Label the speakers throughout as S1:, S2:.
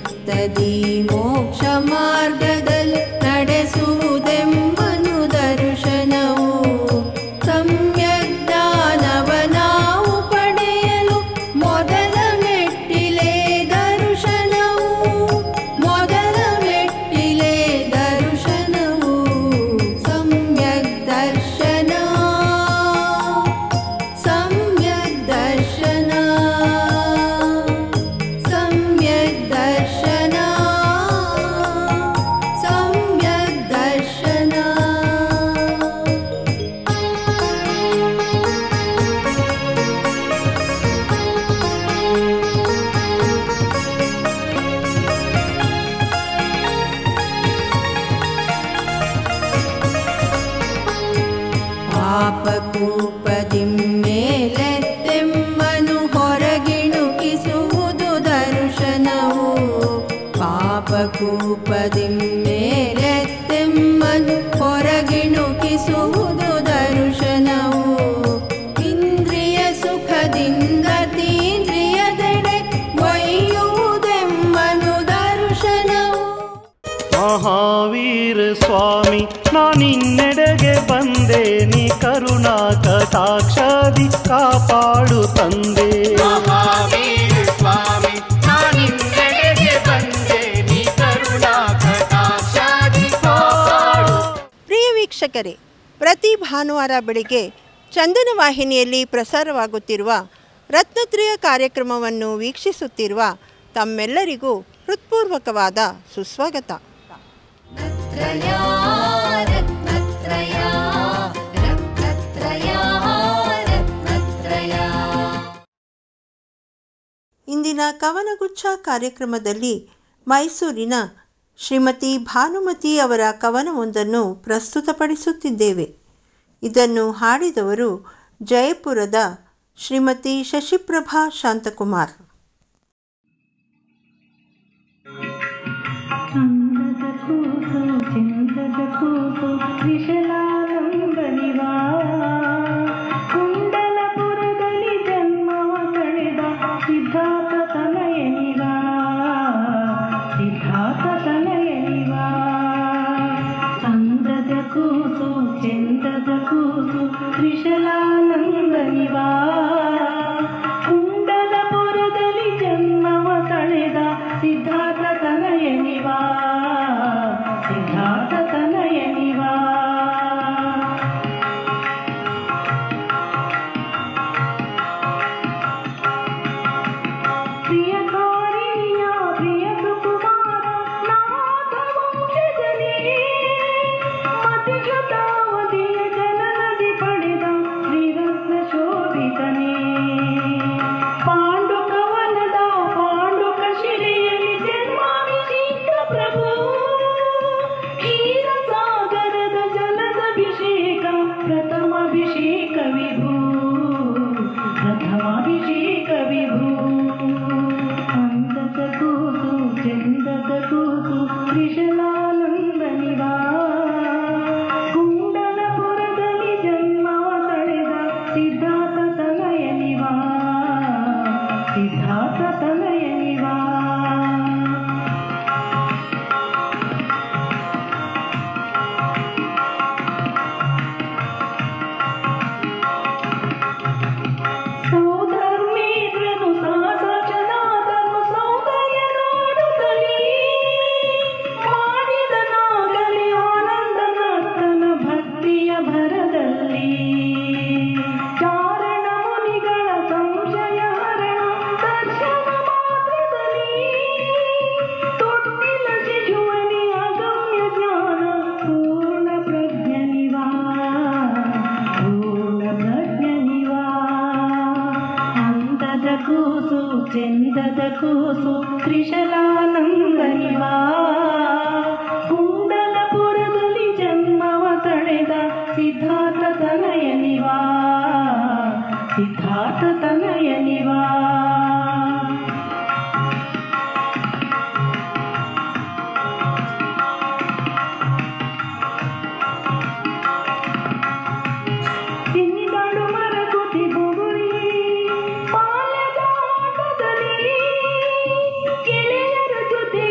S1: ಚಿತ್ತದಿ ಮೋಕ್ಷ ಮಾರ್ಗದಲ್ಲಿ ನಡೆಸುವುದೆಂಬನು ದರ್ಶನವು ಸಮ್ಯಕ್ ಜ್ಞಾನವ ನಾವು ಪಡೆಯಲು ಮೊದಲ ಮೆಟ್ಟಿಲೆ ದರ್ಶನವು ಮೊದಲ ಮೆಟ್ಟಿಲೆ ದರ್ಶನವು ಸಮ್ಯಕ್ ದರ್ಶನ ಸಮ್ಯಕ್ ದರ್ಶನ ಸಮ್ಯಕ್ ದರ್ಶನ ಸಮ್ಯಕ್ ದರ್ಶನ ಪಾಪಕೂಪದಿಮ್ಮೇಲೆತ್ತೆಮ್ಮನು ಹೊರಗಿಣುಕಿಸುವುದು ದರ್ಶನವು ಪಾಪಕೂಪದಿಮ್ಮೇಲೆತ್ತೆಮ್ಮನು ಹೊರಗಿಣುಕಿಸುವುದು ದರ್ಶನವು ಇಂದ್ರಿಯ ಸುಖದಿಂದ ತೀಂದ್ರಿಯದೆಡೆ ಒಯ್ಯುವುದೆಮ್ಮನು ದರ್ಶನವು
S2: ಮಹಾವೀರ ಸ್ವಾಮಿ ನಾನಿನ್ನೆಡೆಗೆ ಬಂದೆ ನೀ ಕರುಣಾ ಕಟಾಕ್ಷಾದಿ ಕಾಪಾಡು ತಂದೆ
S3: ಮಹಾವೀರ ಸ್ವಾಮಿ ನಾನಿನ್ನೆಡೆಗೆ ಬಂದೆ ನೀ ಕರುಣಾ ಕಟಾಕ್ಷಾದಿ ಕಾಪಾಡು
S4: ಪ್ರಿಯ ವೀಕ್ಷಕರೇ ಪ್ರತಿ ಭಾನುವಾರ ಬೆಳಿಗ್ಗೆ ಚಂದನ ವಾಹಿನಿಯಲ್ಲಿ ಪ್ರಸಾರವಾಗುತ್ತಿರುವ ರತ್ನತ್ರಯ ಕಾರ್ಯಕ್ರಮವನ್ನು ವೀಕ್ಷಿಸುತ್ತಿರುವ ತಮ್ಮೆಲ್ಲರಿಗೂ ಹೃತ್ಪೂರ್ವಕವಾದ ಸುಸ್ವಾಗತ
S1: ರತ್ನತ್ರಯ ರತ್ನತ್ರಯ ರತ್ನತ್ರಯ ರತ್ನತ್ರಯ
S4: ಇಂದಿನ ಕವನಗುಚ್ಛ ಕಾರ್ಯಕ್ರಮದಲ್ಲಿ ಮೈಸೂರಿನ ಶ್ರೀಮತಿ ಭಾನುಮತಿ ಅವರ ಕವನವೊಂದನ್ನು ಪ್ರಸ್ತುತಪಡಿಸುತ್ತಿದ್ದೇವೆ ಇದನ್ನು ಹಾಡಿದವರು ಜಯಪುರದ ಶ್ರೀಮತಿ ಶಶಿಪ್ರಭಾ ಶಾಂತಕುಮಾರ್
S5: ಚಂದದ ಕೂಸು ಚಂದದ ಕೂಸು ವಿಶಲಾನಂದನಿವಾ ಕುಂಡಲಪುರದಲ್ಲಿ ಜನ್ಮವ ತಳೆದ ಸಿದ್ಧಾರ್ಥ ತನಯನಿವಾ ಸಿದ್ಧಾರ್ಥ ತನಯನಿವಾ ಚಂದದ ಕೂಸು ಚಂದದ ಕೂಸು ವಿಶಲಾನಂದನಿವಾ ಕುಂಡಲಪುರದಲ್ಲಿ ಜನ್ಮವ ತಳೆದ ಸಿದ್ಧಾರ್ಥ ತನಯನಿವಾ ಸಿದ್ಧಾರ್ಥ ತನಯನಿವಾ ಪ್ರಿಯ ಕಾರಿಣಿಯ ಪ್ರಿಯ ಸುಕುಮಾರ ನಾಥ ವಂಶಜನೇ ಮತಿಗತಾವಧಿಯ ಜನನದಿ ಪಡೆದ ಶ್ರೀರತ್ನ ಶೋಭಿತನೇ ಪಾಂಡು ಕವನದ ಪಾಂಡುಕ ಶಿಲೆಯಲ್ಲಿ ಜನ್ಮಾಭಿಷೇಕ ಪ್ರಭು ಕ್ಷೀರ ಸಾಗರದ ಜಲದಭಿಷೇಕ ಪ್ರಥಮಾಭಿಷೇಕ ವಿಭೂ ಪ್ರಥಮಾಭಿಷೇಕ ವಿಭೂ ಅಂದದ ಕೂಸು ಚಂದದ ಕೂಸು ವಿಶಲಾನಂದನಿವಾ ಕುಂಡಲಪುರದಲ್ಲಿ ಜನ್ಮವ ತಳೆದ ಸಿದ್ಧಾರ್ಥ ತನಯನಿವಾ ಸಿದ್ಧಾರ್ಥ ತನಯನಿವಾ ಸೌಧರ್ಮೇಂದ್ರನು ಸಹಸಚನಾದನು ಸೌಂದರ್ಯ ನೋಡುತ್ತಲೇ ಮಾಡಿದನಾಗಲಿ ಆನಂದನರ್ತನ ಭಕ್ತಿಯ ಭರದಲ್ಲಿ ಚಾರಣ ಮುನಿಗಳ ಸಂಶಯ ಹರಣ ದರ್ಶನ ಮಾತ್ರದಲ್ಲಿ ತೊಟ್ಟಿಲ ಶಿಶುವನಿ ಅಗಮ್ಯ ಜ್ಞಾನ ಪೂರ್ಣ ಪ್ರಜ್ಞನಿವಾ ಪೂರ್ಣ ಪ್ರಜ್ಞನಿವಾ ಅಂದದ ಕೂಸು ಚೆಂದದ ಕೂಸು ತ್ರಿಶಲಾನಂದನಿವಾ ಕುಂಡಲಪುರದಲ್ಲಿ ಜನ್ಮವ ತಳೆದ ಸಿದ್ಧಾರ್ಥ ತನಯನಿವಾ ಸಿದ್ಧಾರ್ಥ ತನಯನಿವಾ ತಿನ್ನಿದಾಡು ಮರಗುತಿ ಬುಗುರಿ ಪಾಲದ ಆಟದಲ್ಲಿ ಗೆಳೆಯರ ಜೊತೆ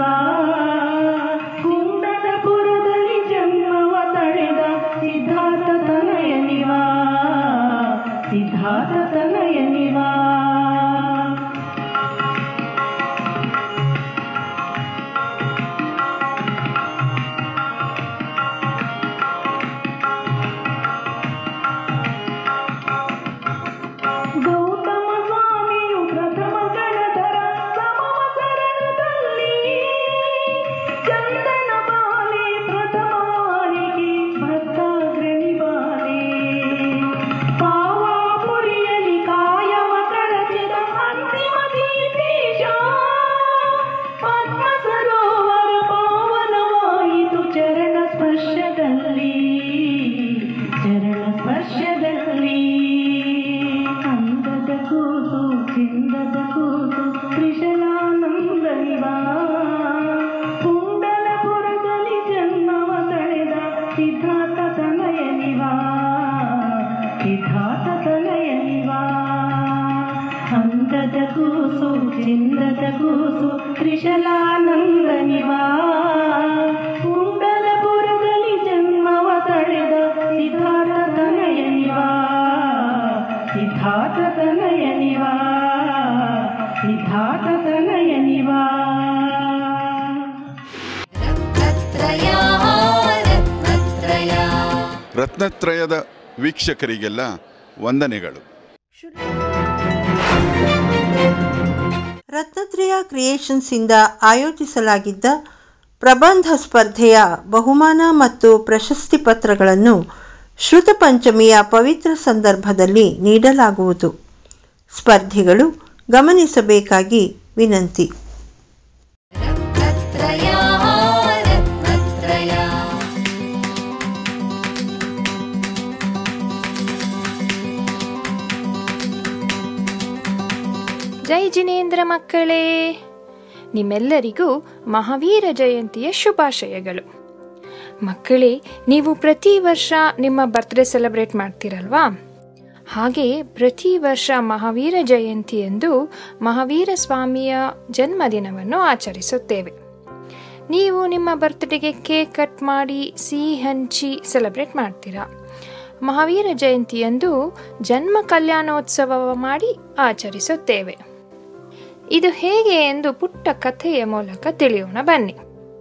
S5: ತನಯನಿವಾ ಕುಂದನಪುರದಲ್ಲಿ ಜನ್ಮವ ತಳೆದ ಸಿದ್ಧಾರ್ಥ ತನಯನಿವಾ ಸಿದ್ಧಾರ್ಥ ತನಯನಿವಾ ಗೌತಮ ಸ್ವಾಮಿಯು ಪ್ರಥಮ ಗಣಧರ ಸಮವಸರಣದಲ್ಲಿ ಚಂದನ ಬಾಲೆ ಪ್ರಥಮವಾರಿಗೆ ಭಕ್ತಾಗ್ರಣಿ ಬಾಲೆ ಪಾವಾಪುರಿಯಲ್ಲಿ ಕಾಯವ ಕಳಚಿದ ಅಂತಿಮ ದೀಪೇಶ ಪದ್ಮ ಸರೋವರ ಪಾವನವಾಯಿತು ಚರಣ ಸ್ಪರ್ಶದಲ್ಲಿ ಚರಣ ಸ್ಪರ್ಶದಲ್ಲಿ ಅಂದದ ಕೂಸು ಚಿಂದದ ಕೂಸು ತ್ರಿಶಲಾನಂದನಿವಾ ಕುಂಡಲಪುರದಲ್ಲಿ ಜನ್ಮವ ತಳೆದ ಸಿದ್ಧಾರ್ಥ ತನಯನಿವಾ ಸಿದ್ಧಾರ್ಥ ತನಯನಿವಾ ಅಂದದ ಕೂಸು ಚಿಂದದ ಕೂಸು ತ್ರಿಶಲಾನಂದನಿವಾ ಕುಂಡಲಪುರದಲ್ಲಿ ಜನ್ಮವ ತಳೆದ ಸಿದ್ಧಾರ್ಥ ತನಯನಿವಾ ಸಿದ್ಧಾರ್ಥ ತನಯನಿವಾ ಸಿದ್ಧಾರ್ಥ ತನಯನಿವಾ
S1: रत्नत्रया रत्नत्रया
S6: ರತ್ನತ್ರಯದ ವೀಕ್ಷಕರಿಗೆಲ್ಲ ವಂದನೆಗಳು
S4: ರತ್ನತ್ರಯ ಕ್ರಿಯೇಷನ್ಸಿಂದ ಆಯೋಜಿಸಲಾಗಿದ್ದ ಪ್ರಬಂಧ ಸ್ಪರ್ಧೆಯ ಬಹುಮಾನ ಮತ್ತು ಪ್ರಶಸ್ತಿ ಪತ್ರಗಳನ್ನು ಶ್ರುತ ಪಂಚಮಿಯ ಪವಿತ್ರ ಸಂದರ್ಭದಲ್ಲಿ ನೀಡಲಾಗುವುದು ಸ್ಪರ್ಧಿಗಳು ಗಮನಿಸಬೇಕಾಗಿ ವಿನಂತಿ
S1: रत्नत्रया रत्नत्रया
S7: ಜೈ ಜಿನೇಂದ್ರ ಮಕ್ಕಳೇ ನಿಮ್ಮೆಲ್ಲರಿಗೂ ಮಹಾವೀರ ಜಯಂತಿಯ ಶುಭಾಶಯಗಳು ಮಕ್ಕಳೇ ನೀವು ಪ್ರತಿ ವರ್ಷ ನಿಮ್ಮ ಬರ್ತ್ಡೇ ಸೆಲೆಬ್ರೇಟ್ ಮಾಡ್ತೀರಲ್ವಾ ಹಾಗೆ ಪ್ರತಿ ವರ್ಷ ಮಹಾವೀರ ಜಯಂತಿಯಂದು ಮಹಾವೀರ ಸ್ವಾಮಿಯ ಜನ್ಮದಿನವನ್ನು ಆಚರಿಸುತ್ತೇವೆ ನೀವು ನಿಮ್ಮ ಬರ್ತ್ಡೇಗೆ ಕೇಕ್ ಕಟ್ ಮಾಡಿ ಸಿಹಿ ಹಂಚಿ ಸೆಲೆಬ್ರೇಟ್ ಮಾಡ್ತೀರಾ ಮಹಾವೀರ ಜಯಂತಿಯಂದು ಜನ್ಮ ಕಲ್ಯಾಣೋತ್ಸವ ಮಾಡಿ ಆಚರಿಸುತ್ತೇವೆ ಇದು ಹೇಗೆ ಎಂದು ಪುಟ್ಟ ಕಥೆಯ ಮೂಲಕ ತಿಳಿಯೋಣ ಬನ್ನಿ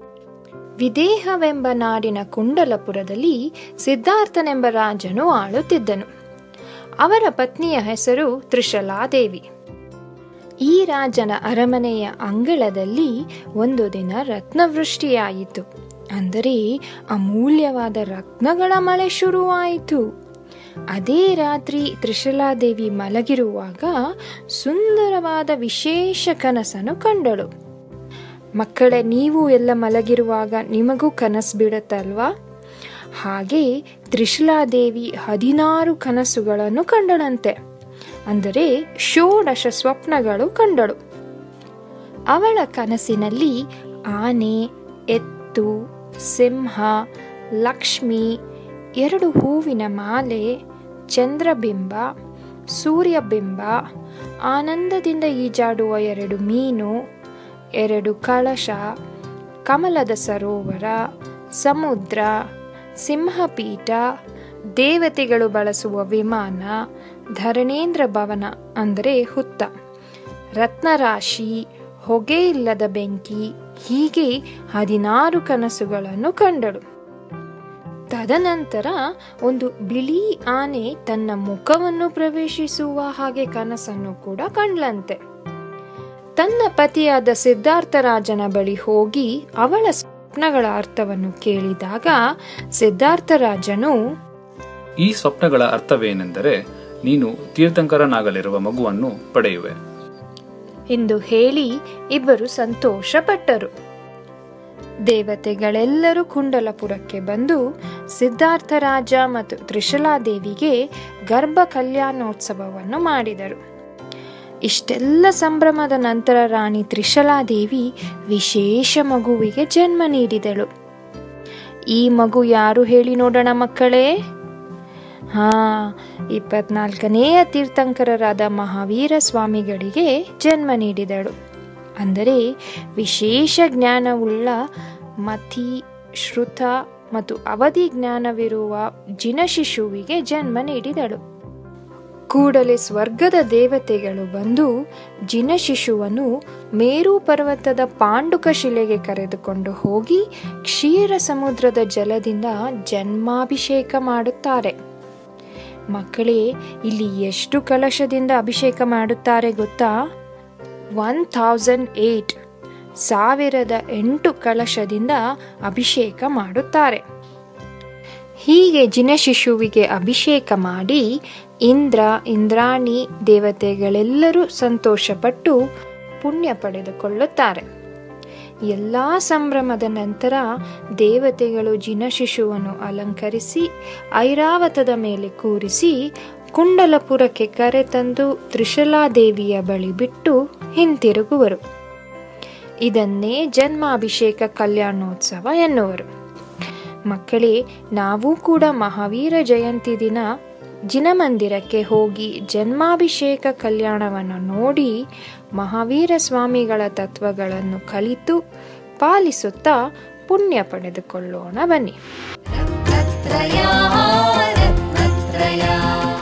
S7: ವಿದೇಹವೆಂಬ ನಾಡಿನ ಕುಂಡಲಪುರದಲ್ಲಿ ಸಿದ್ಧಾರ್ಥನೆಂಬ ರಾಜನು ಆಳುತ್ತಿದ್ದನು ಅವರ ಪತ್ನಿಯ ಹೆಸರು ತ್ರಿಶಲಾದೇವಿ ಈ ರಾಜನ ಅರಮನೆಯ ಅಂಗಳದಲ್ಲಿ ಒಂದು ದಿನ ರತ್ನವೃಷ್ಟಿಯಾಯಿತು ಅಂದರೆ ಅಮೂಲ್ಯವಾದ ರತ್ನಗಳ ಮಳೆ ಶುರುವಾಯಿತು ಅದೇ ರಾತ್ರಿ ತ್ರಿಶಲಾದೇವಿ ಮಲಗಿರುವಾಗ ಸುಂದರವಾದ ವಿಶೇಷ ಕನಸನ್ನು ಕಂಡಳು ಮಕ್ಕಳೇ ನೀವು ಎಲ್ಲ ಮಲಗಿರುವಾಗ ನಿಮಗೂ ಕನಸು ಬಿಡುತ್ತಲ್ವಾ ಹಾಗೆ ತ್ರಿಶಲಾದೇವಿ ಹದಿನಾರು ಕನಸುಗಳನ್ನು ಕಂಡಳಂತೆ ಅಂದರೆ ಷೋಡಶ ಸ್ವಪ್ನಗಳು ಕಂಡಳು ಅವಳ ಕನಸಿನಲ್ಲಿ ಆನೆ ಎತ್ತು ಸಿಂಹ ಲಕ್ಷ್ಮಿ ಎರಡು ಹೂವಿನ ಮಾಲೆ ಚಂದ್ರಬಿಂಬ ಸೂರ್ಯಬಿಂಬ ಆನಂದದಿಂದ ಈಜಾಡುವ ಎರಡು ಮೀನು ಎರಡು ಕಳಶ ಕಮಲದ ಸರೋವರ ಸಮುದ್ರ ಸಿಂಹಪೀಠ ದೇವತೆಗಳು ಬಳಸುವ ವಿಮಾನ ಧರಣೇಂದ್ರ ಭವನ ಅಂದರೆ ಹುತ್ತ ರತ್ನರಾಶಿ ಹೊಗೆ ಇಲ್ಲದ ಬೆಂಕಿ ಹೀಗೆ ಹದಿನಾರು ಕನಸುಗಳನ್ನು ಕಂಡಳು ತದನಂತರ ಒಂದು ಬಿಳಿ ಆನೆ ತನ್ನ ಮುಖವನ್ನು ಪ್ರವೇಶಿಸುವ ಹಾಗೆ ಕನಸನ್ನು ಕೂಡ ಕಂಡ್ಲಂತೆ ತನ್ನ ಪತಿಯಾದ ಸಿದ್ಧಾರ್ಥ ರಾಜನ ಬಳಿ ಹೋಗಿ ಅವಳ ಸ್ವಪ್ನಗಳ ಅರ್ಥವನ್ನು ಕೇಳಿದಾಗ ಸಿದ್ಧಾರ್ಥ ರಾಜನು
S8: ಈ ಸ್ವಪ್ನಗಳ ಅರ್ಥವೇನೆಂದರೆ ನೀನು ತೀರ್ಥಂಕರನಾಗಲಿರುವ ಮಗುವನ್ನು ಪಡೆಯುವೆ
S7: ಎಂದು ಹೇಳಿ ಇಬ್ಬರು ಸಂತೋಷಪಟ್ಟರು ದೇವತೆಗಳೆಲ್ಲರೂ ಕುಂಡಲಪುರಕ್ಕೆ ಬಂದು ಸಿದ್ಧಾರ್ಥ ರಾಜ ಮತ್ತು ತ್ರಿಶಲಾದೇವಿಗೆ ಗರ್ಭ ಕಲ್ಯಾಣೋತ್ಸವವನ್ನು ಮಾಡಿದರು ಇಷ್ಟೆಲ್ಲ ಸಂಭ್ರಮದ ನಂತರ ರಾಣಿ ತ್ರಿಶಲಾದೇವಿ ವಿಶೇಷ ಮಗುವಿಗೆ ಜನ್ಮ ನೀಡಿದಳು ಈ ಮಗು ಯಾರು ಹೇಳಿ ನೋಡೋಣ ಮಕ್ಕಳೇ ಹಾ ಇಪ್ಪತ್ನಾಲ್ಕನೆಯ ತೀರ್ಥಂಕರರಾದ ಮಹಾವೀರ ಸ್ವಾಮಿಗಳಿಗೆ ಜನ್ಮ ನೀಡಿದಳು ಅಂದರೆ ವಿಶೇಷ ಜ್ಞಾನವುಳ್ಳ ಮತಿ ಶ್ರುತ ಮತ್ತು ಅವಧಿ ಜ್ಞಾನವಿರುವ ಜಿನಶಿಶುವಿಗೆ ಜನ್ಮ ನೀಡಿದಳು ಕೂಡಲೇ ಸ್ವರ್ಗದ ದೇವತೆಗಳು ಬಂದು ಜಿನಶಿಶುವನ್ನು ಮೇರು ಪರ್ವತದ ಪಾಂಡುಕ ಶಿಲೆಗೆ ಕರೆದುಕೊಂಡು ಹೋಗಿ ಕ್ಷೀರ ಸಮುದ್ರದ ಜಲದಿಂದ ಜನ್ಮಾಭಿಷೇಕ ಮಾಡುತ್ತಾರೆ ಮಕ್ಕಳೇ ಇಲ್ಲಿ ಎಷ್ಟು ಕಲಶದಿಂದ ಅಭಿಷೇಕ ಮಾಡುತ್ತಾರೆ ಗೊತ್ತಾ ಒನ್ ಥೌಸಂಡ್ ಏಯ್ಟ್ ಸಾವಿರದ ಎಂಟು ಕಲಶದಿಂದ ಅಭಿಷೇಕ ಮಾಡುತ್ತಾರೆ ಹೀಗೆ ಜಿನಶಿಶುವಿಗೆ ಅಭಿಷೇಕ ಮಾಡಿ ಇಂದ್ರ ಇಂದ್ರಾಣಿ ದೇವತೆಗಳೆಲ್ಲರೂ ಸಂತೋಷಪಟ್ಟು ಪುಣ್ಯ ಪಡೆದುಕೊಳ್ಳುತ್ತಾರೆ ಎಲ್ಲ ಸಂಭ್ರಮದ ನಂತರ ದೇವತೆಗಳು ಜಿನಶಿಶುವನ್ನು ಅಲಂಕರಿಸಿ ಐರಾವತದ ಮೇಲೆ ಕೂರಿಸಿ ಕುಂಡಲಪುರಕ್ಕೆ ಕರೆತಂದು ತ್ರಿಶಲಾದೇವಿಯ ಬಳಿ ಬಿಟ್ಟು ಹಿಂತಿರುಗುವರು ಇದನ್ನೇ ಜನ್ಮಾಭಿಷೇಕ ಕಲ್ಯಾಣೋತ್ಸವ ಎನ್ನುವರು ಮಕ್ಕಳೇ ನಾವು ಕೂಡ ಮಹಾವೀರ ಜಯಂತಿ ದಿನ ಜಿನಮಂದಿರಕ್ಕೆ ಹೋಗಿ ಜನ್ಮಾಭಿಷೇಕ ಕಲ್ಯಾಣವನ್ನು ನೋಡಿ ಮಹಾವೀರ ಸ್ವಾಮಿಗಳ ತತ್ವಗಳನ್ನು ಕಲಿತು ಪಾಲಿಸುತ್ತಾ ಪುಣ್ಯ ಪಡೆದುಕೊಳ್ಳೋಣ ಬನ್ನಿ
S1: रत्नत्रया रत्नत्रया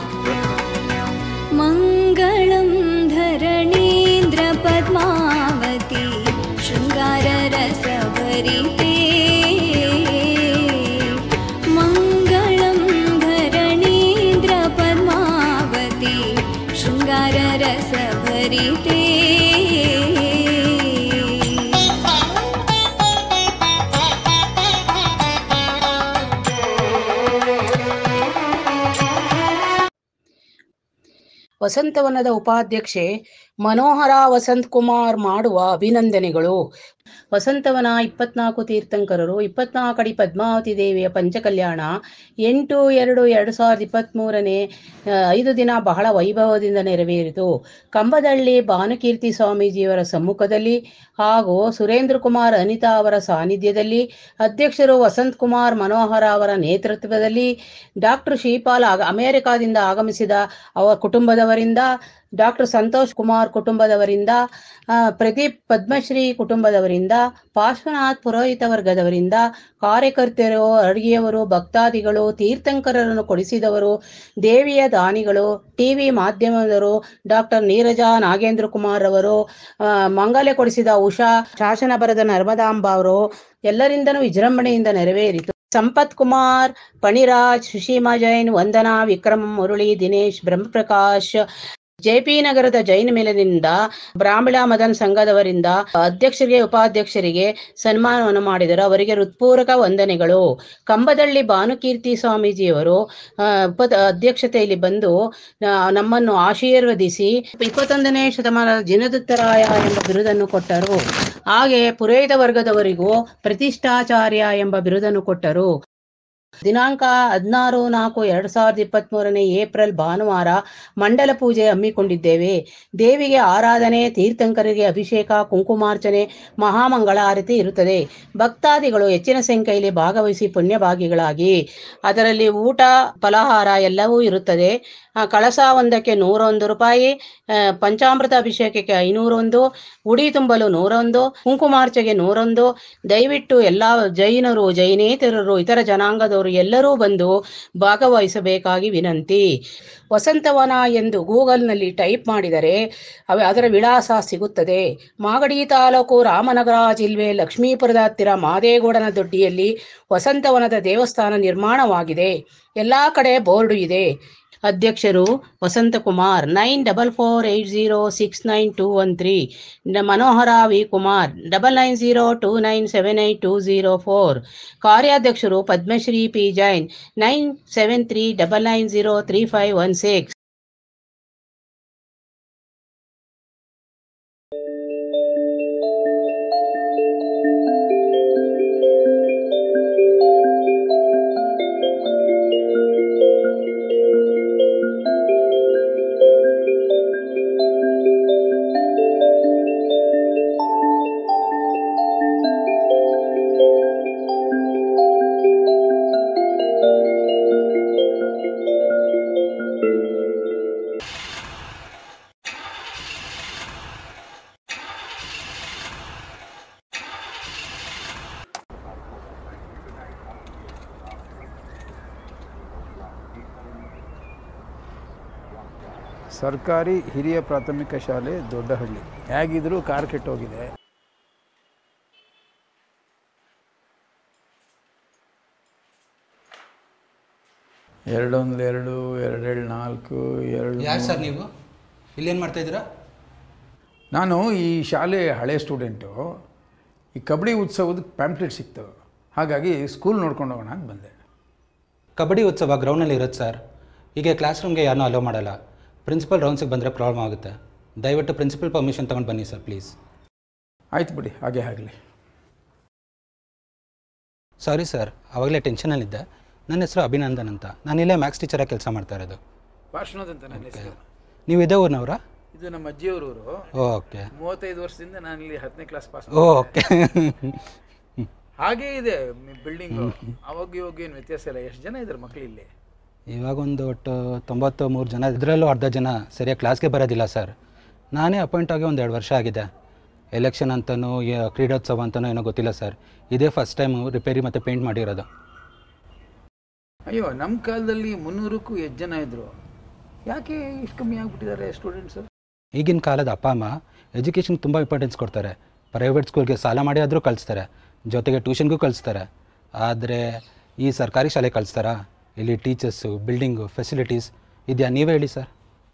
S9: मङ्गलं धरणीन्द्रपद्मावती शृङ्गाररसभरिते मङ्गलं धरणीन्द्रपद्मावती शृङ्गाररसभरिते
S10: ವಸಂತವನದ ಉಪಾಧ್ಯಕ್ಷೆ ಮನೋಹರ ವಸಂತ್ ಕುಮಾರ್ ಮಾಡುವ ಅಭಿನಂದನೆಗಳು ವಸಂತವನ ಇಪ್ಪತ್ನಾಲ್ಕು ತೀರ್ಥಂಕರರು ಇಪ್ಪತ್ನಾಲ್ಕಡಿ ಪದ್ಮಾವತಿ ದೇವಿಯ ಪಂಚಕಲ್ಯಾಣ ಎಂಟು ಎರಡು ಎರಡು ಸಾವಿರದ ಇಪ್ಪತ್ತ್ಮೂರನೇ ಆ, ಐದು ದಿನ ಬಹಳ ವೈಭವದಿಂದ ನೆರವೇರಿತು ಕಂಬದಳ್ಳಿ ಭಾನುಕೀರ್ತಿ ಸ್ವಾಮೀಜಿಯವರ ಸಮ್ಮುಖದಲ್ಲಿ ಹಾಗೂ ಸುರೇಂದ್ರ ಕುಮಾರ್ ಅನಿತಾ ಅವರ ಸಾನ್ನಿಧ್ಯದಲ್ಲಿ ಅಧ್ಯಕ್ಷರು ವಸಂತ್ ಕುಮಾರ್ ಮನೋಹರ ಅವರ ನೇತೃತ್ವದಲ್ಲಿ ಡಾಕ್ಟರ್ ಶ್ರೀಪಾಲ್ ಆಗ ಅಮೆರಿಕಾದಿಂದ ಆಗಮಿಸಿದ ಅವರ ಕುಟುಂಬದವರಿಂದ ಡಾಕ್ಟರ್ ಸಂತೋಷ್ ಕುಮಾರ್ ಕುಟುಂಬದವರಿಂದ ಆ, ಪ್ರದೀಪ್ ಪದ್ಮಶ್ರೀ ಕುಟುಂಬದವರಿಂದ ಪಾರ್ಶ್ವನಾಥ್ ಪುರೋಹಿತ ವರ್ಗದವರಿಂದ ಕಾರ್ಯಕರ್ತರು ಅಡುಗೆಯವರು ಭಕ್ತಾದಿಗಳು ತೀರ್ಥಂಕರರನ್ನು ಕೊಡಿಸಿದವರು ದೇವಿಯ ದಾನಿಗಳು ಟಿವಿ ಮಾಧ್ಯಮದವರು ಡಾಕ್ಟರ್ ನೀರಜಾ ನಾಗೇಂದ್ರ ಕುಮಾರ್ ಅವರು ಆ, ಮಂಗಲೆ ಕೊಡಿಸಿದ ಉಷಾ ಶಾಸನ ಬರೆದ ನರ್ಮದಾಂಬ ಅವರು ಎಲ್ಲರಿಂದನೂ ವಿಜೃಂಭಣೆಯಿಂದ ನೆರವೇರಿತು ಸಂಪತ್ ಕುಮಾರ್ ಪಣಿರಾಜ್ ಸುಶೀಮಾ ಜೈನ್ ವಂದನಾ ವಿಕ್ರಮ್ ಮುರಳಿ ದಿನೇಶ್ ಬ್ರಹ್ಮಪ್ರಕಾಶ್ ಜೆಪಿ ನಗರದ ಜೈನ ಮೇಲಿನಿಂದ ಬ್ರಾಹ್ಮಣ ಮದನ್ ಸಂಘದವರಿಂದ ಅಧ್ಯಕ್ಷರಿಗೆ ಉಪಾಧ್ಯಕ್ಷರಿಗೆ ಸನ್ಮಾನವನ್ನು ಮಾಡಿದರು ಅವರಿಗೆ ಹೃತ್ಪೂರ್ವಕ ವಂದನೆಗಳು ಕಂಬದಳ್ಳಿ ಭಾನುಕೀರ್ತಿ ಸ್ವಾಮೀಜಿಯವರು ಆ, ಉಪ ಅಧ್ಯಕ್ಷತೆಯಲ್ಲಿ ಬಂದು ಆ, ನಮ್ಮನ್ನು ಆಶೀರ್ವದಿಸಿ ಇಪ್ಪತ್ತೊಂದನೇ ಶತಮಾನದ ಜಿನದುತ್ತರಾಯ ಎಂಬ ಬಿರುದನ್ನು ಕೊಟ್ಟರು ಹಾಗೆ ಪುರೋಹಿತ ವರ್ಗದವರಿಗೂ ಪ್ರತಿಷ್ಠಾಚಾರ್ಯ ಎಂಬ ಬಿರುದನ್ನು ಕೊಟ್ಟರು ದಿನಾಂಕ ಹದಿನಾರು ನಾಲ್ಕು ಎರಡ್ ಸಾವಿರದ ಇಪ್ಪತ್ತ್ ಮೂರನೇ ಏಪ್ರಿಲ್ ಭಾನುವಾರ ಮಂಡಲ ಪೂಜೆ ಹಮ್ಮಿಕೊಂಡಿದ್ದೇವೆ ದೇವಿಗೆ ಆರಾಧನೆ ತೀರ್ಥಂಕರಿಗೆ ಅಭಿಷೇಕ ಕುಂಕುಮಾರ್ಚನೆ ಮಹಾಮಂಗಳಾರತಿ ಇರುತ್ತದೆ ಭಕ್ತಾದಿಗಳು ಹೆಚ್ಚಿನ ಸಂಖ್ಯೆಯಲ್ಲಿ ಭಾಗವಹಿಸಿ ಪುಣ್ಯಭಾಗಿಗಳಾಗಿ ಅದರಲ್ಲಿ ಊಟ ಫಲಹಾರ ಎಲ್ಲವೂ ಇರುತ್ತದೆ ಆ, ಕಳಸ ಒಂದಕ್ಕೆ ನೂರೊಂದು ರೂಪಾಯಿ ಆ, ಪಂಚಾಮೃತ ಅಭಿಷೇಕಕ್ಕೆ ಐನೂರೊಂದು ಉಡಿ ತುಂಬಲು ನೂರೊಂದು ಕುಂಕುಮಾರ್ಚೆಗೆ ನೂರೊಂದು ದಯವಿಟ್ಟು ಎಲ್ಲ ಜೈನರು ಜೈನೇತರರು ಇತರ ಜನಾಂಗದವರು ಎಲ್ಲರೂ ಬಂದು ಭಾಗವಹಿಸಬೇಕಾಗಿ ವಿನಂತಿ ವಸಂತವನ ಎಂದು ಗೂಗಲ್ನಲ್ಲಿ ಟೈಪ್ ಮಾಡಿದರೆ ಅವ ಅದರ ವಿಳಾಸ ಸಿಗುತ್ತದೆ ಮಾಗಡಿ ತಾಲೂಕು ರಾಮನಗರ ಜಿಲ್ಲೆ ಲಕ್ಷ್ಮೀಪುರದ ಹತ್ತಿರ ಮಾದೇಗೌಡನ ದೊಡ್ಡಿಯಲ್ಲಿ ವಸಂತವನದ ದೇವಸ್ಥಾನ ನಿರ್ಮಾಣವಾಗಿದೆ ಎಲ್ಲಾ ಕಡೆ ಬೋರ್ಡು ಇದೆ ಅಧ್ಯಕ್ಷರು Vasanthakumar nine double four eight zero six nine two one three Manohara V Kumar double nine zero two nine seven eight two zero four ಕಾರ್ಯಾಧ್ಯಕ್ಷರು Padmashri P Jain nine seven three double nine zero three five one six
S11: ಸರ್ಕಾರಿ ಹಿರಿಯ ಪ್ರಾಥಮಿಕ ಶಾಲೆ Doddahalli ಹೇಗಿದ್ರೂ car ಕೆಟ್ಟೋಗಿದೆ ಎರಡೊಂದು ಎರಡು ಎರಡೆರಡು ನಾಲ್ಕು ಎರಡು
S12: ಯಾರು ಸರ್
S11: ಮೂರು.
S12: ನೀವು ಇಲ್ಲೇನು ಮಾಡ್ತಾ ಇದ್ದೀರಾ
S11: ನಾನು ಈ ಶಾಲೆ ಹಳೆ ಸ್ಟೂಡೆಂಟು ಈ ಕಬಡ್ಡಿ ಉತ್ಸವದ ಪ್ಯಾಂಪ್ಲೆಟ್ ಸಿಕ್ತು ಹಾಗಾಗಿ ಸ್ಕೂಲ್ ನೋಡ್ಕೊಂಡು ಹೋಗೋಣ ಅಂತ ಬಂದೆ
S12: ಕಬಡ್ಡಿ ಉತ್ಸವ ಗ್ರೌಂಡಲ್ಲಿ ಇರುತ್ತೆ ಸರ್ ಹೀಗೆ ಕ್ಲಾಸ್ ರೂಮ್ಗೆ ಯಾರನ್ನೂ ಅಲೋ ಮಾಡಲ್ಲ ಪ್ರಿನ್ಸಿಪಲ್ ರೌಂಡ್ಸಿಗೆ ಬಂದರೆ ಪ್ರಾಬ್ಲಮ್ ಆಗುತ್ತೆ ದಯವಿಟ್ಟು ಪ್ರಿನ್ಸಿಪಲ್ ಪರ್ಮಿಷನ್ ತೊಗೊಂಡು ಬನ್ನಿ ಸರ್ ಪ್ಲೀಸ್
S11: ಆಯ್ತು ಬಿಡಿ ಹಾಗೆ ಆಗಲಿ
S12: ಸಾರಿ ಸರ್ ಆವಾಗಲೇ ಟೆನ್ಷನಲ್ಲಿದ್ದೆ ನನ್ನ ಹೆಸರು ಅಭಿನಂದನ್ ಅಂತ ನಾನು ಇಲ್ಲೇ ಮ್ಯಾಥ್ಸ್ ಟೀಚರಾಗಿ ಕೆಲಸ ಮಾಡ್ತಾ ಇರೋದು
S11: ಪಾರ್ಶ್ವನಾಥ್ ಅಂತ ನನ್ನ ಹೆಸರು
S12: ನೀವು ಇದೇ ಊರಿನವರಾ
S11: ಇದು ನಮ್ಮ ಅಜ್ಜಿಯವ್ರ ಊರು
S12: ಓಕೆ
S11: ಮೂವತ್ತೈದು ವರ್ಷದಿಂದ ನಾನು ಇಲ್ಲಿ ಹತ್ತನೇ ಕ್ಲಾಸ್ ಪಾಸ್
S12: ಓಕೆ
S11: ಹಾಗೇ ಇದೆ ಬಿಲ್ಡಿಂಗು ಅವಾಗ ಇವಾಗ ಏನು ವ್ಯತ್ಯಾಸ ಇಲ್ಲ ಎಷ್ಟು ಜನ ಇದ್ದಾರೆ ಮಕ್ಳು ಇಲ್ಲಿ
S12: ಇವಾಗ ಒಂದು ಒಟ್ಟು ತೊಂಬತ್ತು ಮೂರು ಜನ ಇದರಲ್ಲೂ ಅರ್ಧ ಜನ ಸರಿಯಾಗಿ ಕ್ಲಾಸ್ಗೆ ಬರೋದಿಲ್ಲ ಸರ್ ನಾನೇ ಅಪಾಯಿಂಟ್ ಆಗಿ ಒಂದು ಎರಡು ವರ್ಷ ಆಗಿದೆ ಎಲೆಕ್ಷನ್ ಅಂತನೂ ಯ- ಕ್ರೀಡೋತ್ಸವ ಅಂತನೂ ಏನೋ ಗೊತ್ತಿಲ್ಲ ಸರ್ ಇದೇ ಫಸ್ಟ್ ಟೈಮು ರಿಪೇರಿ ಮತ್ತು ಪೇಂಟ್ ಮಾಡಿರೋದು
S11: ಅಯ್ಯೋ ನಮ್ಮ ಕಾಲದಲ್ಲಿ ಮುನ್ನೂರಕ್ಕೂ ಎಷ್ಟು ಜನ ಇದ್ರು ಯಾಕೆ ಇಷ್ಟು ಕಮ್ಮಿ ಆಗಿಬಿಟ್ಟಿದ್ದಾರೆ ಸ್ಟೂಡೆಂಟ್ಸು
S12: ಈಗಿನ ಕಾಲದ ಅಪ್ಪ ಅಮ್ಮ ಎಜುಕೇಷನ್ಗೆ ತುಂಬ ಇಂಪಾರ್ಟೆನ್ಸ್ ಕೊಡ್ತಾರೆ ಪ್ರೈವೇಟ್ ಸ್ಕೂಲ್ಗೆ ಸಾಲ ಮಾಡಿ ಆದರೂ ಕಳಿಸ್ತಾರೆ ಜೊತೆಗೆ ಟ್ಯೂಷನ್ಗೂ ಕಳಿಸ್ತಾರೆ ಆದರೆ ಈ ಸರ್ಕಾರಿ ಶಾಲೆ ಕಳಿಸ್ತಾರಾ ಇಲ್ಲಿ ಟೀಚರ್ಸು ಬಿಲ್ಡಿಂಗು ಫೆಸಿಲಿಟೀಸ್ ಇದೆಯಾ ನೀವೇ ಹೇಳಿ ಸರ್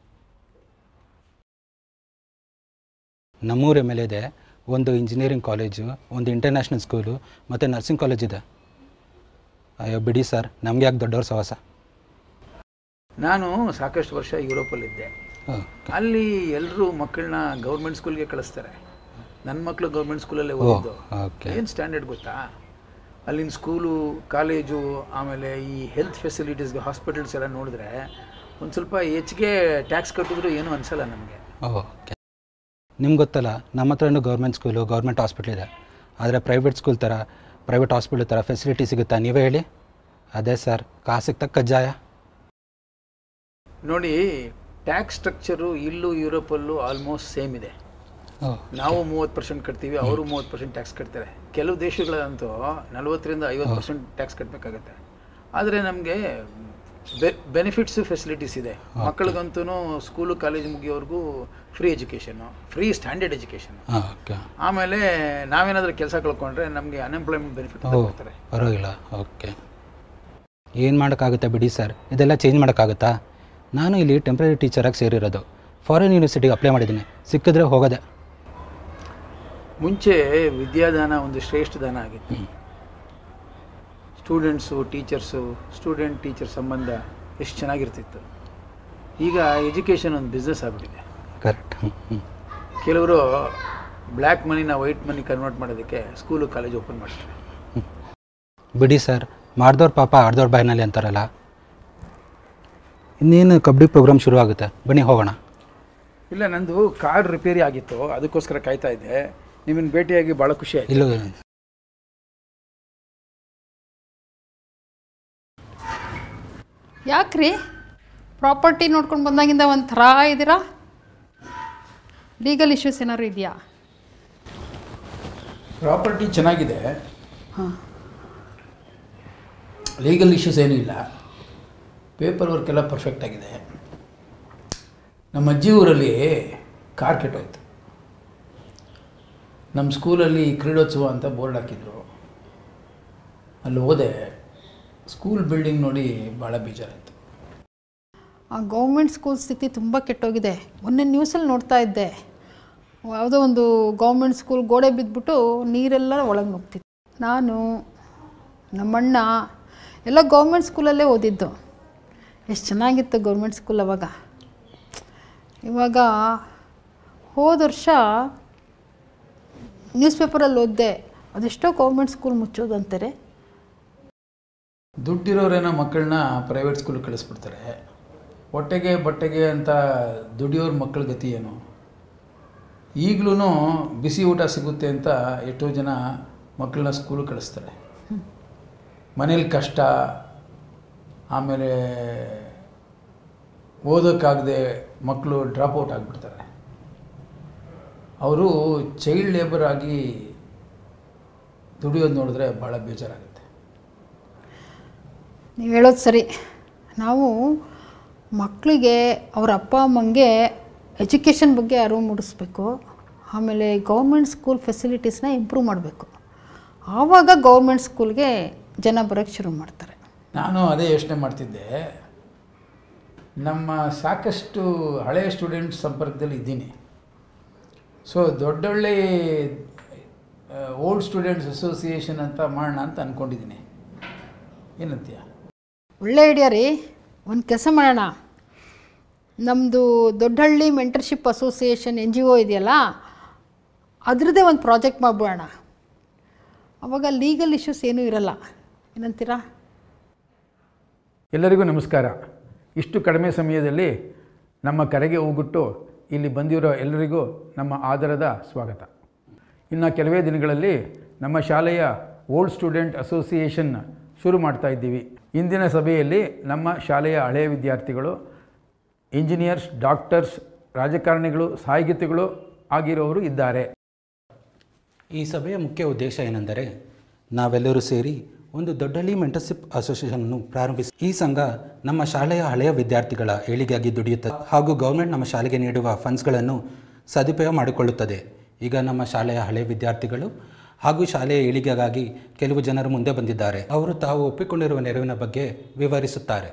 S12: ನಮ್ಮೂರ ಮೇಲೆ ಇದೆ ಒಂದು ಇಂಜಿನಿಯರಿಂಗ್ ಕಾಲೇಜು ಒಂದು ಇಂಟರ್ನ್ಯಾಷನಲ್ ಸ್ಕೂಲು ಮತ್ತು ನರ್ಸಿಂಗ್ ಕಾಲೇಜ್ ಇದೆ ಅಯ್ಯೋ ಬಿಡಿ ಸರ್ ನಮಗೆ ಯಾಕೆ ದೊಡ್ಡವ್ರ ಸವಾಸ
S11: ನಾನು ಸಾಕಷ್ಟು ವರ್ಷ ಯುರೋಪಲ್ಲಿದ್ದೆ ಅಲ್ಲಿ ಎಲ್ಲರೂ ಮಕ್ಕಳನ್ನ ಗೌರ್ಮೆಂಟ್ ಸ್ಕೂಲ್ಗೆ ಕಳಿಸ್ತಾರೆ ನನ್ನ ಮಕ್ಕಳು ಗೌರ್ಮೆಂಟ್ ಸ್ಕೂಲಲ್ಲೇ ಓದಿದ್ದು
S12: ಓಕೆ
S11: ಏನು ಸ್ಟ್ಯಾಂಡರ್ಡ್ ಗೊತ್ತಾ ಅಲ್ಲಿನ ಸ್ಕೂಲು ಕಾಲೇಜು ಆಮೇಲೆ ಈ ಹೆಲ್ತ್ ಫೆಸಿಲಿಟೀಸ್ಗೆ ಹಾಸ್ಪಿಟಲ್ಸ್ ಎಲ್ಲ ನೋಡಿದ್ರೆ ಒಂದು ಸ್ವಲ್ಪ ಹೆಚ್ಚಿಗೆ ಟ್ಯಾಕ್ಸ್ ಕಟ್ಟಿದ್ರು ಏನೂ ಅನಿಸಲ್ಲ ನಮಗೆ
S12: ಓಕೆ ನಿಮ್ಗೆ ಗೊತ್ತಲ್ಲ ನಮ್ಮ ಹತ್ರನೂ ಗೌರ್ಮೆಂಟ್ ಸ್ಕೂಲು ಗೌರ್ಮೆಂಟ್ ಹಾಸ್ಪಿಟ್ಲ್ ಇದೆ ಆದರೆ ಪ್ರೈವೇಟ್ ಸ್ಕೂಲ್ ಥರ ಪ್ರೈವೇಟ್ ಹಾಸ್ಪಿಟ್ಲ್ ಥರ ಫೆಸಿಲಿಟಿ ಸಿಗುತ್ತಾ ನೀವೇ ಹೇಳಿ ಅದೇ ಸರ್ ಕಾಸಿಗೆ ತಕ್ಕ ಕಜ್ಜಾಯ
S11: ನೋಡಿ ಟ್ಯಾಕ್ಸ್ ಸ್ಟ್ರಕ್ಚರು ಇಲ್ಲೂ ಯುರೋಪಲ್ಲೂ ಆಲ್ಮೋಸ್ಟ್ ಸೇಮ್ ಇದೆ
S12: ಓ
S11: ನಾವು ಮೂವತ್ತು ಪರ್ಸೆಂಟ್ ಕಟ್ತೀವಿ ಅವರು ಮೂವತ್ತು ಪರ್ಸೆಂಟ್ ಟ್ಯಾಕ್ಸ್ ಕಟ್ತಾರೆ ಕೆಲವು ದೇಶಗಳಂತೂ ನಲವತ್ತರಿಂದ ಐವತ್ತು ಪರ್ಸೆಂಟ್ ಟ್ಯಾಕ್ಸ್ ಕಟ್ಟಬೇಕಾಗತ್ತೆ ಆದರೆ ನಮಗೆ ಬೆನಿಫಿಟ್ಸು ಫೆಸಿಲಿಟೀಸ್ ಇದೆ ಮಕ್ಕಳಿಗಂತೂ ಸ್ಕೂಲು ಕಾಲೇಜ್ ಮುಗಿಯೋವರೆಗೂ free education free standard education
S12: ಹಾಂ ಓಕೆ
S11: ಆಮೇಲೆ ನಾವೇನಾದರೂ ಕೆಲಸ ಕಳ್ಕೊಂಡ್ರೆ ನಮಗೆ ಅನ್ಎಂಪ್ಲಾಯ್ಮೆಂಟ್ ಬೆನಿಫಿಟ್
S12: ಓ
S11: ಕೊಡ್ತಾರೆ
S12: ಪರವಾಗಿಲ್ಲ ಓಕೆ ಏನು ಮಾಡೋಕ್ಕಾಗುತ್ತೆ ಬಿಡಿ ಸರ್ ಇದೆಲ್ಲ ಚೇಂಜ್ ಮಾಡೋಕ್ಕಾಗುತ್ತಾ ನಾನು ಇಲ್ಲಿ ಟೆಂಪ್ರರಿ ಟೀಚರಾಗಿ ಸೇರಿರೋದು ಫಾರಿನ್ ಯೂನಿವರ್ಸಿಟಿಗೆ ಅಪ್ಲೈ ಮಾಡಿದ್ದೀನಿ ಸಿಕ್ಕಿದ್ರೆ ಹೋಗೋದೆ
S11: ಮುಂಚೆ ವಿದ್ಯಾದಾನ ಒಂದು ಶ್ರೇಷ್ಠ ದಾನ ಆಗಿತ್ತು ಸ್ಟೂಡೆಂಟ್ಸು ಟೀಚರ್ಸು ಸ್ಟೂಡೆಂಟ್ ಟೀಚರ್ ಸಂಬಂಧ ಎಷ್ಟು ಚೆನ್ನಾಗಿರ್ತಿತ್ತು ಈಗ ಎಜುಕೇಷನ್ ಒಂದು ಬಿಸ್ನೆಸ್ ಆಗಿಬಿಟ್ಟಿದೆ
S12: ಕರೆಕ್ಟ್
S11: ಕೆಲವರು ಬ್ಲ್ಯಾಕ್ ಮನಿನ ವೈಟ್ ಮನಿ ಕನ್ವರ್ಟ್ ಮಾಡೋದಕ್ಕೆ ಸ್ಕೂಲು ಕಾಲೇಜ್ ಓಪನ್ ಮಾಡ್ತಾರೆ
S12: ಬಿಡಿ ಸರ್ ಮಾಡ್ದವ್ರ ಪಾಪ ಆಡ್ದವ್ರ ಬಾಯಿನಲ್ಲಿ ಅಂತಾರಲ್ಲ ಇನ್ನೇನು ಕಬಡ್ಡಿ ಪ್ರೋಗ್ರಾಮ್ ಶುರು ಆಗುತ್ತೆ ಬನ್ನಿ ಹೋಗೋಣ
S11: ಇಲ್ಲ ನಂದು ಕಾರ್ ರಿಪೇರಿ ಆಗಿತ್ತು ಅದಕ್ಕೋಸ್ಕರ ಕಾಯ್ತಾ ಇದ್ದೆ ನಿಮ್ಮನ್ನು ಭೇಟಿಯಾಗಿ ಭಾಳ ಖುಷಿ ಆಯಿತು
S12: ಇಲ್ಲ
S13: ಯಾಕ್ರಿ ಪ್ರಾಪರ್ಟಿ ನೋಡ್ಕೊಂಡು ಬಂದಾಗಿಂದ ಒಂದು ಥರ ಇದ್ದೀರಾ ಲೀಗಲ್ ಇಶ್ಯೂಸ್ ಏನಾದ್ರು ಇದೆಯಾ
S11: ಪ್ರಾಪರ್ಟಿ ಚೆನ್ನಾಗಿದೆ
S13: ಹಾಂ
S11: ಲೀಗಲ್ ಇಶ್ಯೂಸ್ ಏನೂ ಇಲ್ಲ ಪೇಪರ್ ವರ್ಕ್ ಎಲ್ಲ ಪರ್ಫೆಕ್ಟ್ ಆಗಿದೆ ನಮ್ಮ ಅಜ್ಜಿ ಊರಲ್ಲಿ ಕಾರ್ ಕೆಟ್ಟೋಯ್ತು ನಮ್ಮ ಸ್ಕೂಲಲ್ಲಿ ಕ್ರೀಡೋತ್ಸವ ಅಂತ ಬೋರ್ಡ್ ಹಾಕಿದ್ರು ಅಲ್ಲಿ ಹೋದೆ ಸ್ಕೂಲ್ ಬಿಲ್ಡಿಂಗ್ ನೋಡಿ ಭಾಳ ಬೇಜಾರಾಯಿತು
S13: ಆ ಗೌರ್ಮೆಂಟ್ ಸ್ಕೂಲ್ ಸ್ಥಿತಿ ತುಂಬ ಕೆಟ್ಟೋಗಿದೆ ಮೊನ್ನೆ ನ್ಯೂಸಲ್ಲಿ ನೋಡ್ತಾ ಇದ್ದೆ ಯಾವುದೋ ಒಂದು ಗೌರ್ಮೆಂಟ್ ಸ್ಕೂಲ್ ಗೋಡೆ ಬಿದ್ದುಬಿಟ್ಟು ನೀರೆಲ್ಲ ಒಳಗೆ ನುಗ್ತಿತ್ತು ನಾನು ನಮ್ಮಣ್ಣ ಎಲ್ಲ ಗೌರ್ಮೆಂಟ್ ಸ್ಕೂಲಲ್ಲೇ ಓದಿದ್ದು ಎಷ್ಟು ಚೆನ್ನಾಗಿತ್ತು ಗೌರ್ಮೆಂಟ್ ಸ್ಕೂಲ್ ಅವಾಗ ಇವಾಗ ಹೋದ ವರ್ಷ ನ್ಯೂಸ್ ಪೇಪರಲ್ಲಿ ಓದಿದೆ ಅದೆಷ್ಟೋ ಗೌರ್ಮೆಂಟ್ ಸ್ಕೂಲ್ ಮುಚ್ಚೋದು ಅಂತಾರೆ
S11: ದುಡ್ಡಿರೋರೇನೋ ಮಕ್ಕಳನ್ನ ಪ್ರೈವೇಟ್ ಸ್ಕೂಲಿಗೆ ಕಳಿಸ್ಬಿಡ್ತಾರೆ ಹೊಟ್ಟೆಗೆ ಬಟ್ಟೆಗೆ ಅಂತ ದುಡಿಯೋರ ಮಕ್ಕಳ ಗತಿ ಏನು ಈಗಲೂ ಬಿಸಿ ಊಟ ಸಿಗುತ್ತೆ ಅಂತ ಎಷ್ಟೋ ಜನ ಮಕ್ಕಳನ್ನ ಸ್ಕೂಲಿಗೆ ಕಳಿಸ್ತಾರೆ ಮನೇಲಿ ಕಷ್ಟ ಆಮೇಲೆ ಓದೋಕ್ಕಾಗದೆ ಮಕ್ಕಳು ಡ್ರಾಪ್ ಔಟ್ ಆಗಿಬಿಡ್ತಾರೆ ಅವರು ಚೈಲ್ಡ್ ಲೇಬರ್ ಆಗಿ ದುಡಿಯೋದು ನೋಡಿದ್ರೆ ಭಾಳ ಬೇಜಾರಾಗುತ್ತೆ
S13: ನೀವು ಹೇಳೋದು ಸರಿ ನಾವು ಮಕ್ಕಳಿಗೆ ಅವ್ರ ಅಪ್ಪ ಅಮ್ಮಂಗೆ ಎಜುಕೇಷನ್ ಬಗ್ಗೆ ಅರಿವು ಮೂಡಿಸ್ಬೇಕು ಆಮೇಲೆ ಗೌರ್ಮೆಂಟ್ ಸ್ಕೂಲ್ ಫೆಸಿಲಿಟೀಸ್ನ ಇಂಪ್ರೂವ್ ಮಾಡಬೇಕು ಆವಾಗ ಗೌರ್ಮೆಂಟ್ ಸ್ಕೂಲ್ಗೆ ಜನ ಬರೋಕ್ಕೆ ಶುರು ಮಾಡ್ತಾರೆ
S11: ನಾನು ಅದೇ ಯೋಚನೆ ಮಾಡ್ತಿದ್ದೆ ನಮ್ಮ ಸಾಕಷ್ಟು ಹಳೆಯ ಸ್ಟೂಡೆಂಟ್ಸ್ ಸಂಪರ್ಕದಲ್ಲಿ ಇದ್ದೀನಿ ಸೊ ದೊಡ್ಡೊಳ್ಳೆ ಓಲ್ಡ್ ಸ್ಟೂಡೆಂಟ್ಸ್ ಅಸೋಸಿಯೇಷನ್ ಅಂತ ಮಾಡೋಣ ಅಂತ ಅಂದ್ಕೊಂಡಿದ್ದೀನಿ ಏನಂತೀಯ
S13: ಒಳ್ಳೆ ಐಡಿಯಾ ರೀ ಒಂದು ಕೆಲಸ ಮಾಡೋಣ ನಮ್ಮದು Doddahalli mentorship association N G O ಇದೆಯಲ್ಲ ಅದರದ್ದೇ ಒಂದು ಪ್ರಾಜೆಕ್ಟ್ ಮಾಡಿಬಿಡೋಣ ಅವಾಗ ಲೀಗಲ್ ಇಶ್ಯೂಸ್ ಏನೂ ಇರಲ್ಲ ಏನಂತೀರಾ
S11: ಎಲ್ಲರಿಗೂ ನಮಸ್ಕಾರ ಇಷ್ಟು ಕಡಿಮೆ ಸಮಯದಲ್ಲಿ ನಮ್ಮ ಕರೆಗೆ ಹೋಗ್ಬಿಟ್ಟು ಇಲ್ಲಿ ಬಂದಿರೋ ಎಲ್ಲರಿಗೂ ನಮ್ಮ ಆದರದ ಸ್ವಾಗತ ಇನ್ನು ಕೆಲವೇ ದಿನಗಳಲ್ಲಿ ನಮ್ಮ ಶಾಲೆಯ ಓಲ್ಡ್ ಸ್ಟೂಡೆಂಟ್ ಅಸೋಸಿಯೇಷನ್ ಶುರು ಮಾಡ್ತಾ ಇದ್ದೀವಿ ಇಂದಿನ ಸಭೆಯಲ್ಲಿ ನಮ್ಮ ಶಾಲೆಯ ಹಳೆಯ ವಿದ್ಯಾರ್ಥಿಗಳು ಇಂಜಿನಿಯರ್ಸ್ ಡಾಕ್ಟರ್ಸ್ ರಾಜಕಾರಣಿಗಳು ಸಾಹಿತಿಗಳು ಆಗಿರೋರು ಇದ್ದಾರೆ
S12: ಈ ಸಭೆಯ ಮುಖ್ಯ ಉದ್ದೇಶ ಏನೆಂದರೆ ನಾವೆಲ್ಲರೂ ಸೇರಿ ಒಂದು ದೊಡ್ಡಹಳ್ಳಿ ಮೆಂಟರ್ಶಿಪ್ ಅಸೋಸಿಯೇಷನನ್ನು ಪ್ರಾರಂಭಿಸಿ ಈ ಸಂಘ ನಮ್ಮ ಶಾಲೆಯ ಹಳೆಯ ವಿದ್ಯಾರ್ಥಿಗಳ ಏಳಿಗೆಯಾಗಿ ದುಡಿಯುತ್ತದೆ ಹಾಗೂ ಗೌರ್ಮೆಂಟ್ ನಮ್ಮ ಶಾಲೆಗೆ ನೀಡುವ ಫಂಡ್ಸ್ಗಳನ್ನು ಸದುಪಯೋಗ ಮಾಡಿಕೊಳ್ಳುತ್ತದೆ ಈಗ ನಮ್ಮ ಶಾಲೆಯ ಹಳೆಯ ವಿದ್ಯಾರ್ಥಿಗಳು ಹಾಗೂ ಶಾಲೆಯ ಏಳಿಗೆಗಾಗಿ ಕೆಲವು ಜನರು ಮುಂದೆ ಬಂದಿದ್ದಾರೆ ಅವರು ತಾವು ಒಪ್ಪಿಕೊಂಡಿರುವ ನೆರವಿನ ಬಗ್ಗೆ ವಿವರಿಸುತ್ತಾರೆ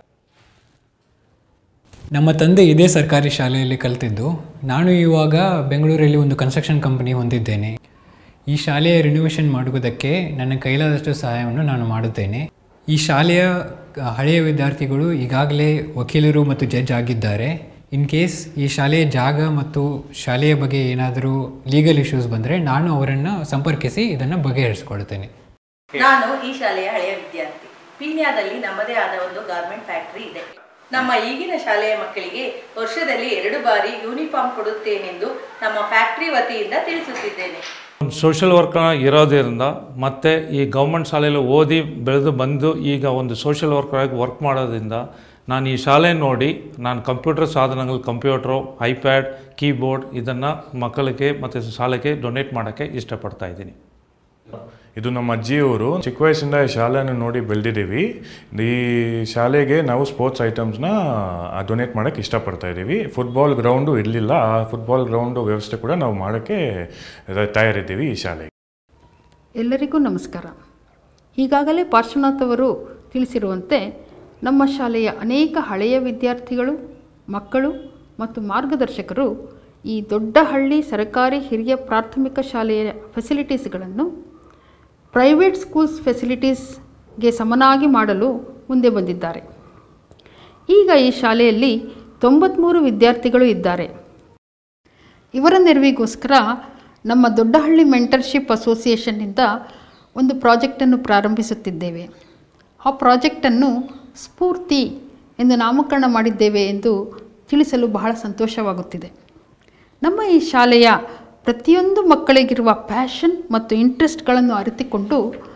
S14: ನಮ್ಮ ತಂದೆ ಇದೇ ಸರ್ಕಾರಿ ಶಾಲೆಯಲ್ಲಿ ಕಲಿತಿದ್ದು ನಾನು ಇವಾಗ ಬೆಂಗಳೂರಲ್ಲಿ ಒಂದು ಕನ್ಸ್ಟ್ರಕ್ಷನ್ ಕಂಪನಿ ಹೊಂದಿದ್ದೇನೆ ಈ ಶಾಲೆಯ ರಿನೋವೇಷನ್ ಮಾಡುವುದಕ್ಕೆ ನನ್ನ ಕೈಲಾದಷ್ಟು ಸಹಾಯವನ್ನು ನಾನು ಮಾಡುತ್ತೇನೆ ಈ ಶಾಲೆಯ ಹಳೆಯ ವಿದ್ಯಾರ್ಥಿಗಳು ಈಗಾಗಲೇ ವಕೀಲರು ಮತ್ತು ಜಡ್ಜ್ ಆಗಿದ್ದಾರೆ ಇನ್ ಕೇಸ್ ಈ ಶಾಲೆಯ ಜಾಗ ಮತ್ತು ಶಾಲೆಯ ಬಗ್ಗೆ ಏನಾದರೂ ಲೀಗಲ್ ಇಶ್ಯೂಸ್ ಬಂದರೆ ನಾನು ಅವರನ್ನು ಸಂಪರ್ಕಿಸಿ ಇದನ್ನು ಬಗೆಹರಿಸಿಕೊಳ್ಳುತ್ತೇನೆ
S15: ನಾನು ಈ ಶಾಲೆಯ ಹಳೆಯ ವಿದ್ಯಾರ್ಥಿ ಪೀಣ್ಯದಲ್ಲಿ ನಮ್ಮದೇ ಆದ ಒಂದು ಗಾರ್ಮೆಂಟ್ ಫ್ಯಾಕ್ಟರಿ ಇದೆ ನಮ್ಮ ಈಗಿನ ಶಾಲೆಯ ಮಕ್ಕಳಿಗೆ ವರ್ಷದಲ್ಲಿ ಎರಡು ಬಾರಿ ಯೂನಿಫಾರ್ಮ್ ಕೊಡುತ್ತೇನೆಂದು ನಮ್ಮ ಫ್ಯಾಕ್ಟರಿ ವತಿಯಿಂದ ತಿಳಿಸುತ್ತಿದ್ದೇನೆ
S16: ಸೋಷಿಯಲ್ ವರ್ಕ್ ಇರೋದ್ರಿಂದ ಮತ್ತು ಈ ಗೌರ್ಮೆಂಟ್ ಶಾಲೆಯಲ್ಲಿ ಓದಿ ಬೆಳೆದು ಬಂದು ಈಗ ಒಂದು ಸೋಷಿಯಲ್ ವರ್ಕರ್ ಆಗಿ ವರ್ಕ್ ಮಾಡೋದ್ರಿಂದ ನಾನು ಈ ಶಾಲೆ ನೋಡಿ ನಾನು ಕಂಪ್ಯೂಟರ್ ಸಾಧನಗಳು ಕಂಪ್ಯೂಟ್ರು ಐಪ್ಯಾಡ್ ಕೀಬೋರ್ಡ್ ಇದನ್ನು ಮಕ್ಕಳಿಗೆ ಮತ್ತು ಶಾಲೆಗೆ ಡೊನೇಟ್ ಮಾಡೋಕ್ಕೆ ಇಷ್ಟಪಡ್ತಾ ಇದ್ದೀನಿ
S17: ಇದು ನಮ್ಮ ಅಜ್ಜಿಯವರು ಚಿಕ್ಕ ವಯಸ್ಸಿಂದ ಈ ಶಾಲೆಯನ್ನು ನೋಡಿ ಬೆಳೆದಿದ್ದೀವಿ ಈ ಶಾಲೆಗೆ ನಾವು ಸ್ಪೋರ್ಟ್ಸ್ ಐಟಮ್ಸ್ನ ಡೊನೇಟ್ ಮಾಡೋಕ್ಕೆ ಇಷ್ಟಪಡ್ತಾ ಇದ್ದೀವಿ ಫುಟ್ಬಾಲ್ ಗ್ರೌಂಡು ಇರಲಿಲ್ಲ ಆ ಫುಟ್ಬಾಲ್ ಗ್ರೌಂಡು ವ್ಯವಸ್ಥೆ ಕೂಡ ನಾವು ಮಾಡೋಕ್ಕೆ ತಯಾರಿದ್ದೀವಿ ಈ ಶಾಲೆಗೆ
S13: ಎಲ್ಲರಿಗೂ ನಮಸ್ಕಾರ ಈಗಾಗಲೇ ಪಾರ್ಶ್ವನಾಥ್ ಅವರು ತಿಳಿಸಿರುವಂತೆ ನಮ್ಮ ಶಾಲೆಯ ಅನೇಕ ಹಳೆಯ ವಿದ್ಯಾರ್ಥಿಗಳು ಮಕ್ಕಳು ಮತ್ತು ಮಾರ್ಗದರ್ಶಕರು ಈ ದೊಡ್ಡಹಳ್ಳಿ ಸರ್ಕಾರಿ ಹಿರಿಯ ಪ್ರಾಥಮಿಕ ಶಾಲೆಯ ಫೆಸಿಲಿಟೀಸ್ಗಳನ್ನು ಪ್ರೈವೇಟ್ ಸ್ಕೂಲ್ಸ್ ಫೆಸಿಲಿಟೀಸ್ಗೆ ಸಮನಾಗಿ ಮಾಡಲು ಮುಂದೆ ಬಂದಿದ್ದಾರೆ ಈಗ ಈ ಶಾಲೆಯಲ್ಲಿ ತೊಂಬತ್ತ್ಮೂರು ವಿದ್ಯಾರ್ಥಿಗಳು ಇದ್ದಾರೆ ಇವರ ನೆರವಿಗೋಸ್ಕರ ನಮ್ಮ ದೊಡ್ಡಹಳ್ಳಿ ಮೆಂಟರ್ಶಿಪ್ ಅಸೋಸಿಯೇಷನ್ನಿಂದ ಒಂದು ಪ್ರಾಜೆಕ್ಟನ್ನು ಪ್ರಾರಂಭಿಸುತ್ತಿದ್ದೇವೆ ಆ ಪ್ರಾಜೆಕ್ಟನ್ನು ಸ್ಫೂರ್ತಿ ಎಂದು ನಾಮಕರಣ ಮಾಡಿದ್ದೇವೆ ಎಂದು ತಿಳಿಸಲು ಬಹಳ ಸಂತೋಷವಾಗುತ್ತಿದೆ ನಮ್ಮ ಈ ಶಾಲೆಯ ಪ್ರತಿಯೊಂದು ಮಕ್ಕಳಿಗಿರುವ ಪ್ಯಾಷನ್ ಮತ್ತು ಇಂಟ್ರೆಸ್ಟ್ಗಳನ್ನು ಅರಿತುಕೊಂಡು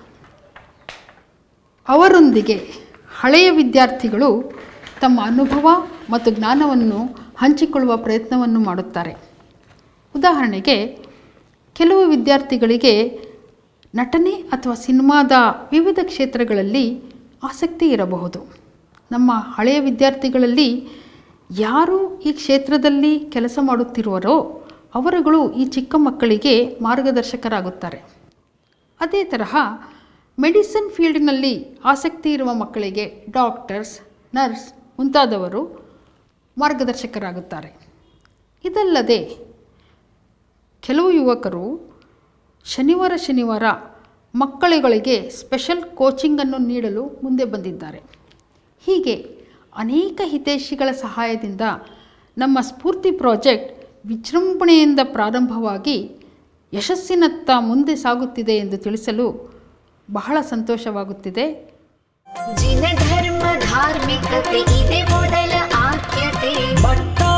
S13: ಅವರೊಂದಿಗೆ ಹಳೆಯ ವಿದ್ಯಾರ್ಥಿಗಳು ತಮ್ಮ ಅನುಭವ ಮತ್ತು ಜ್ಞಾನವನ್ನು ಹಂಚಿಕೊಳ್ಳುವ ಪ್ರಯತ್ನವನ್ನು ಮಾಡುತ್ತಾರೆ ಉದಾಹರಣೆಗೆ ಕೆಲವು ವಿದ್ಯಾರ್ಥಿಗಳಿಗೆ ನಟನೆ ಅಥವಾ ಸಿನಿಮಾದ ವಿವಿಧ ಕ್ಷೇತ್ರಗಳಲ್ಲಿ ಆಸಕ್ತಿ ಇರಬಹುದು ನಮ್ಮ ಹಳೆಯ ವಿದ್ಯಾರ್ಥಿಗಳಲ್ಲಿ ಯಾರು ಈ ಕ್ಷೇತ್ರದಲ್ಲಿ ಕೆಲಸ ಮಾಡುತ್ತಿರುವರೋ ಅವರುಗಳು ಈ ಚಿಕ್ಕ ಮಕ್ಕಳಿಗೆ ಮಾರ್ಗದರ್ಶಕರಾಗುತ್ತಾರೆ ಅದೇ ತರಹ ಮೆಡಿಸಿನ್ ಫೀಲ್ಡ್ನಲ್ಲಿ ಆಸಕ್ತಿ ಇರುವ ಮಕ್ಕಳಿಗೆ ಡಾಕ್ಟರ್ಸ್ ನರ್ಸ್ ಮುಂತಾದವರು ಮಾರ್ಗದರ್ಶಕರಾಗುತ್ತಾರೆ ಇದಲ್ಲದೆ ಕೆಲವು ಯುವಕರು ಶನಿವಾರ ಶನಿವಾರ ಮಕ್ಕಳುಗಳಿಗೆ ಸ್ಪೆಷಲ್ ಕೋಚಿಂಗನ್ನು ನೀಡಲು ಮುಂದೆ ಬಂದಿದ್ದಾರೆ ಹೀಗೆ ಅನೇಕ ಹಿತೈಷಿಗಳ ಸಹಾಯದಿಂದ ನಮ್ಮ ಸ್ಫೂರ್ತಿ ಪ್ರಾಜೆಕ್ಟ್ ವಿಜೃಂಭಣೆಯಿಂದ ಪ್ರಾರಂಭವಾಗಿ ಯಶಸ್ಸಿನತ್ತ ಮುಂದೆ ಸಾಗುತ್ತಿದೆ ಎಂದು ತಿಳಿಸಲು ಬಹಳ ಸಂತೋಷವಾಗುತ್ತಿದೆ
S1: ಜಿನ ಧರ್ಮ ಧಾರ್ಮಿಕತೆ ಇದೆ ಮೊದಲ ಆದ್ಯತೆ
S18: ಭಟ್ಟ